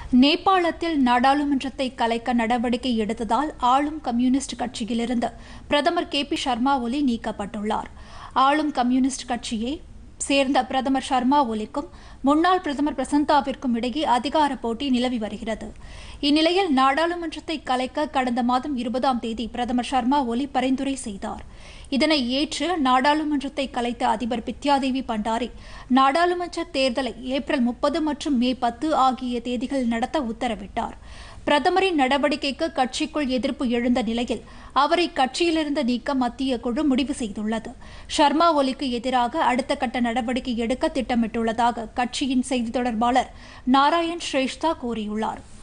நேபாளத்தில் நாடாளுமன்றத்தை கலைக்க நடவடிக்கை எடுத்ததால் ஆளும் கம்யூனிஸ்ட் கட்சியிலிருந்து பிரதமர் கே பி சர்மா ஒலி நீக்கப்பட்டுள்ளார் ஆளும் கம்யூனிஸ்ட் கட்சியை சேர்ந்த பிரதமர் சர்மா ஒலிக்கும் முன்னாள் பிரதமர் பிரசந்தாவிற்கும் இடையே அதிகார போட்டி நிலவி வருகிறது இந்நிலையில் நாடாளுமன்றத்தை கலைக்க கடந்த மாதம் இருபதாம் தேதி பிரதமர் சர்மா ஒலி பரிந்துரை செய்தார் இதனை ஏற்று நாடாளுமன்றத்தை கலைத்த அதிபர் பித்யாதேவி பண்டாரி நாடாளுமன்ற தேர்தலை ஏப்ரல் முப்பது மற்றும் மே பத்து ஆகிய தேதிகளில் நடத்த உத்தரவிட்டார் பிரதமரின் நடவடிக்கைக்கு கட்சிக்குள் எதிர்ப்பு எழுந்த நிலையில் அவரை கட்சியிலிருந்து நீக்க மத்திய குழு முடிவு செய்துள்ளது ஷர்மா ஒலிக்கு எதிராக அடுத்த கட்ட நடவடிக்கை எடுக்க திட்டமிட்டுள்ளதாக கட்சியின் செய்தி தொடர்பாளர் நாராயண் ஸ்ரேஷ்தா கூறியுள்ளார்